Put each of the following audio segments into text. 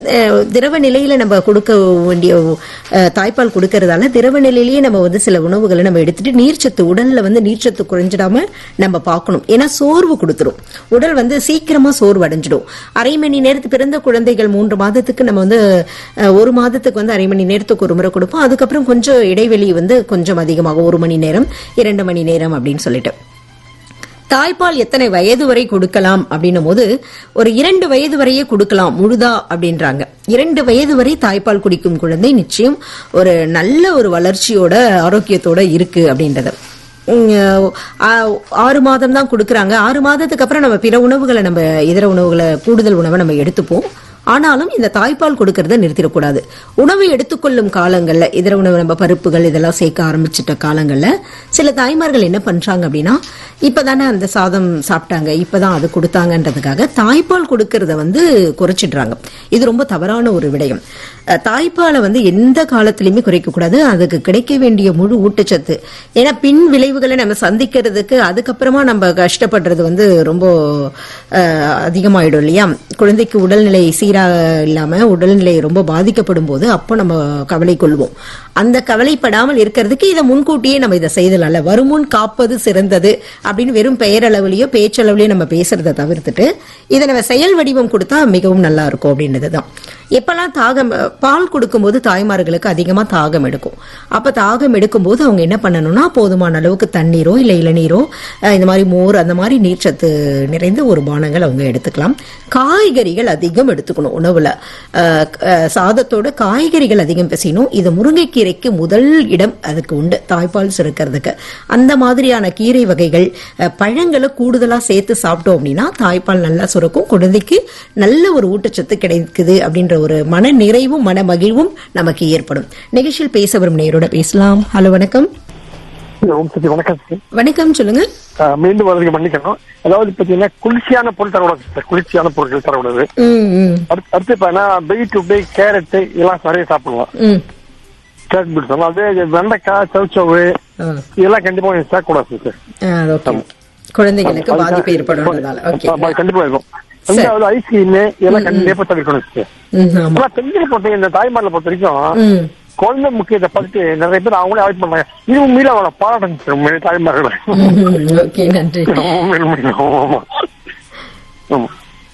அஹ், திரவ நிலையில நம்ம கொடுக்க வேண்டிய அஹ், தாய்ப்பால் கொடுக்கறதால திரவ நிலையிலேயே நம்ம வந்து சில உணவுகளை நம்ம எடுத்துட்டு நீர்ச்சத்து உடல்ல வந்து நீர்ச்சத்து குறைஞ்சிடாம நம்ம பார்க்கணும் ஏன்னா சோர்வு கொடுத்துரும் உடல் வந்து சீக்கிரமா சோர்வு அடைஞ்சிடும் அரை மணி நேரத்து பிறந்த குழந்தைகள் மூன்று மாதத்துக்கு நம்ம வந்து அஹ், ஒரு மாதத்துக்கு வந்து அரை மணி நேரத்துக்கு ஒரு முறை கொடுப்போம் அதுக்கப்புறம் கொஞ்சம் இடைவெளி வந்து கொஞ்சம் அதிகமாகும் ஒரு மணி நேரம் இரண்டு மணி நேரம் அப்படின்னு சொல்லிட்டு தாய்ப்பால் எத்தனை வயது வரை கொடுக்கலாம் அப்படின்னும் போது ஒரு இரண்டு வயது வரையே கொடுக்கலாம் முழுதா அப்படின்றாங்க இரண்டு வயது வரை தாய்ப்பால் குடிக்கும் குழந்தை நிச்சயம் ஒரு நல்ல ஒரு வளர்ச்சியோட ஆரோக்கியத்தோட இருக்கு அப்படின்றது உம், ஆ- ஆறு மாதம் தான் கொடுக்கறாங்க ஆறு மாதத்துக்கு அப்புறம் நம்ம பிற உணவுகளை நம்ம இதர உணவுகளை கூடுதல் உணவை நம்ம எடுத்துப்போம் ஆனாலும் இந்த தாய்ப்பால் கொடுக்கறத நிறுத்திடக்கூடாது உணவை எடுத்துக்கொள்ளும் காலங்கள்ல இதர உணவு நம்ம பருப்புகள் இதெல்லாம் சேர்க்க ஆரம்பிச்சிட்ட காலங்கள்ல சில தாய்மார்கள் என்ன பண்றாங்க அப்படின்னா இப்பதானே அந்த சாதம் சாப்பிட்டாங்க இப்பதான் அது கொடுத்தாங்கன்றதுக்காக தாய்ப்பால் கொடுக்கறத வந்து குறைச்சிடுறாங்க இது ரொம்ப தவறான ஒரு விடயம் அஹ், தாய்ப்பாலை வந்து எந்த காலத்திலயுமே குறைக்க கூடாது அதுக்கு கிடைக்க வேண்டிய முழு ஊட்டச்சத்து ஏன்னா பின் விளைவுகளை நம்ம சந்திக்கிறதுக்கு அதுக்கப்புறமா நம்ம கஷ்டப்படுறது வந்து ரொம்ப அஹ், அதிகமாயிடும் இல்லையா குழந்தைக்கு உடல்நிலை சீராக இல்லாம உடல்நிலை ரொம்ப பாதிக்கப்படும் போது அப்போ நம்ம கவலை கொள்வோம் அந்த கவலைப்படாமல் இருக்கிறதுக்கு இதை முன்கூட்டியே நம்ம இதை செய்தலாம்ல வருமுன் காப்பது சிறந்தது அப்படின்னு வெறும் பெயரளவுலயோ பேச்சளவுலயோ நம்ம பேசுறதை தவிர்த்துட்டு இதை நம்ம செயல் வடிவம் கொடுத்தா மிகவும் நல்லா இருக்கும் அப்படின்றதுதான் எப்பெல்லாம் தாகம் பால் கொடுக்கும்போது தாய்மார்களுக்கு அதிகமா தாகம் எடுக்கும் அப்ப தாகம் எடுக்கும்போது அவங்க என்ன பண்ணணும்னா போதுமான அளவுக்கு தண்ணீரோ இல்ல இளநீரோ அஹ் இந்த மாதிரி மோர் அந்த மாதிரி நீர்ச்சத்து நிறைந்த ஒரு பானங்கள் அவங்க எடுத்துக்கலாம் காய்கறிகள் அதிகம் எடுத்துக்கணும் உணவுல அஹ் அஹ் சாதத்தோட காய்கறிகள் அதிகம் பிசையணும் இது முருங்கைக்கீரைக்கு முதல் இடம் அதுக்கு உண்டு தாய்ப்பால் சுரக்கிறதுக்கு அந்த மாதிரியான கீரை வகைகள் அஹ் பழங்களை கூடுதலா சேர்த்து சாப்பிட்டோம் அப்படின்னா தாய்ப்பால் நல்லா சுரக்கும் குழந்தைக்கு நல்ல ஒரு ஊட்டச்சத்து கிடைக்குது அப்படின்ற ஒரு மன நிறைவும் மன மகிழ்வும் நமக்கு ஏற்படும் நிகழ்ச்சியில் பேச வரும் நேரோட பேசலாம் ஹலோ வணக்கம் ஓம் சக்தி வணக்கம் சார் வணக்கம் சொல்லுங்க ஆஹ் மீண்டும் வரதுக்கு மன்னிக்கணும் அதாவது பாத்தீங்கன்னா குளிர்ச்சியான பொருள் தரக்கூடாது சார் குளிர்ச்சியான பொருட்கள் தரக்கூடாது ம் ம் அடுத்து அடுத்து பார்த்தா பெய் டு பெய் கேரட் இதெல்லாம் நிறைய சாப்பிடலாம் ம் கேரட் பீட் சொல்லலாம் அதே வெண்டைக்காய் சவுச்சவு ஆ இதெல்லாம் கண்டிப்பா கொஞ்சம் சேர்க்கக்கூடாது சார் ஆ, ஓகே குழந்தைகளுக்கு பாதிப்பு ஏற்படுறதுனால ஓகே ஆமா, கண்டிப்பா இருக்கும் ரெண்டாவது ஐஸ்கிரீம் இதெல்லாம் கண்டிப்பா தவிர்க்கணும் சார் ம், ஆமா ஆனா பெண்களை பொறுத்த இந்த தாய்மாரில் பொறுத்த வரைக்கும் ம் குழந்தை முக்கியத்தை பார்த்துட்டு நிறைய பேர் அவங்களே அவாய்ட் பண்றாங்க இது உண்மையில அவளை பாராட்டணும் சார் உண்மையிலே தாய்மார்களை ம், ஓகே நன்றி உண்மையில உண்மையில. ஆமா ஆமா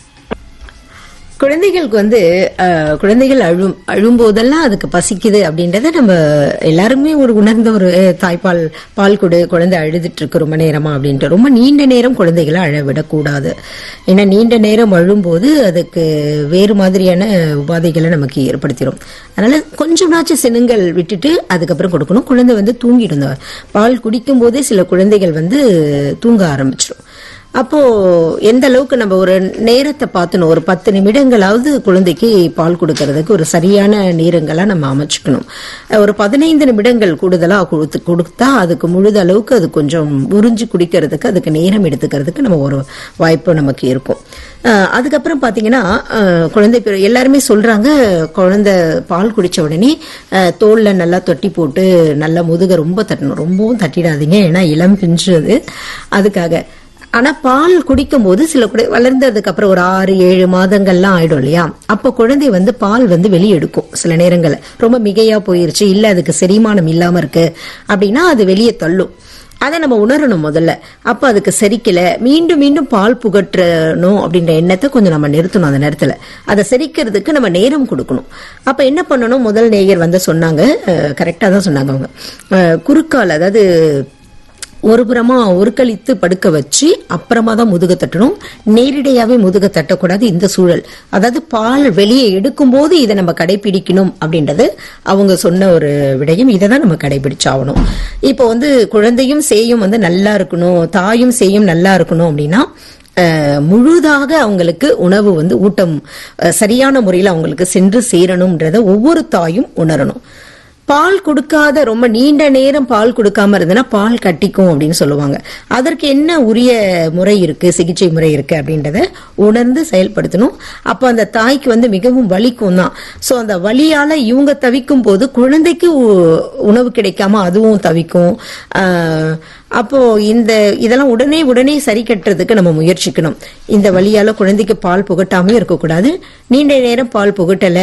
குழந்தைகளுக்கு வந்து அஹ், குழந்தைகள் அழும் அழும்போதெல்லாம் அதுக்கு பசிக்குது அப்படின்றத நம்ம எல்லாருமே ஒரு உணர்ந்த ஒரு அஹ், தாய்ப்பால் பால் கொடு குழந்தை அழுதுட்டு இருக்கு ரொம்ப நேரமா அப்படின்ட்டு ரொம்ப நீண்ட நேரம் குழந்தைகளை அழ விடக்கூடாது ஏன்னா நீண்ட நேரம் அழும்போது அதுக்கு வேறு மாதிரியான உபாதைகளை நமக்கு ஏற்படுத்திடும் அதனால கொஞ்சமாச்சும் சினுங்கள் விட்டுட்டு அதுக்கப்புறம் கொடுக்கணும் குழந்தை வந்து தூங்கிடும் இந்த பால் குடிக்கும் போதே சில குழந்தைகள் வந்து தூங்க ஆரம்பிச்சிடும் அப்போ எந்த அளவுக்கு நம்ம ஒரு நேரத்தை பார்த்துணும் ஒரு பத்து நிமிடங்களாவது குழந்தைக்கு பால் கொடுக்கறதுக்கு ஒரு சரியான நேரங்களா நம்ம அமைச்சுக்கணும் ஒரு பதினைந்து நிமிடங்கள் கூடுதலா கொடுத்து கொடுத்தா அதுக்கு முழுத அளவுக்கு அது கொஞ்சம் உறிஞ்சு குடிக்கிறதுக்கு அதுக்கு நேரம் எடுத்துக்கிறதுக்கு நம்ம ஒரு வாய்ப்பு நமக்கு இருக்கும் அஹ் அதுக்கப்புறம் பாத்தீங்கன்னா அஹ் குழந்தை பிற- எல்லாருமே சொல்றாங்க குழந்தை பால் குடிச்ச உடனே அஹ் தோல்ல நல்லா தொட்டி போட்டு நல்லா முதுக ரொம்ப தட்டணும் ரொம்பவும் தட்டிடாதீங்க ஏன்னா இளம் பிஞ்சு அது அதுக்காக ஆனா பால் குடிக்கும் போது சில குழந்தை வளர்ந்ததுக்கு அப்புறம் ஒரு ஆறு ஏழு மாதங்கள்லாம் ஆயிடும் இல்லையா அப்ப குழந்தை வந்து பால் வந்து வெளியே எடுக்கும் சில நேரங்கள்ல ரொம்ப மிகையா போயிருச்சு இல்ல அதுக்கு செரிமானம் இல்லாம இருக்கு அப்படின்னா அது வெளியே தள்ளும் அதை நம்ம உணரணும் முதல்ல அப்ப அதுக்கு செரிக்கல மீண்டும் மீண்டும் பால் புகற்றணும் அப்படின்ற எண்ணத்தை கொஞ்சம் நம்ம நிறுத்தணும் அந்த நேரத்துல அதை செரிக்கிறதுக்கு நம்ம நேரம் கொடுக்கணும் அப்ப என்ன பண்ணணும் முதல் நேயர் வந்து சொன்னாங்க கரெக்டா தான் சொன்னாங்க அவங்க அஹ், குறுக்கால் அதாவது ஒரு புறமா ஒருக்களித்து படுக்க வச்சு அப்புறமா தான் முதுக தட்டணும் நேரடியாவே முதுக தட்டக்கூடாது இந்த சூழல் அதாவது பால் வெளியே எடுக்கும்போது இதை நம்ம கடைபிடிக்கணும் அப்படின்றது அவங்க சொன்ன ஒரு விடயம் இதை தான் நம்ம கடைபிடிச்சாகணும் இப்போ வந்து குழந்தையும் சேயும் வந்து நல்லா இருக்கணும் தாயும் சேயும் நல்லா இருக்கணும் அப்படின்னா அஹ், முழுதாக அவங்களுக்கு உணவு வந்து ஊட்டம் அஹ், சரியான முறையில் அவங்களுக்கு சென்று சேரணும்ன்றத ஒவ்வொரு தாயும் உணரணும் பால் கொடுக்காத ரொம்ப நீண்ட நேரம் பால் கொடுக்காம இருந்ததுன்னா பால் கட்டிக்கும் அப்படின்னு சொல்லுவாங்க அதற்கு என்ன உரிய முறை இருக்கு சிகிச்சை முறை இருக்கு அப்படின்றத உணர்ந்து செயல்படுத்தணும் அப்ப அந்த தாய்க்கு வந்து மிகவும் வலிக்கும் தான் சோ அந்த வலியால இவங்க தவிக்கும் போது குழந்தைக்கு உ- உணவு கிடைக்காம அதுவும் தவிக்கும் ஆஹ், அப்போ இந்த இதெல்லாம் உடனே உடனே சரி கட்டுறதுக்கு நம்ம முயற்சிக்கணும் இந்த வழியால குழந்தைக்கு பால் புகட்டாம இருக்கக்கூடாது நீண்ட நேரம் பால் புகட்டல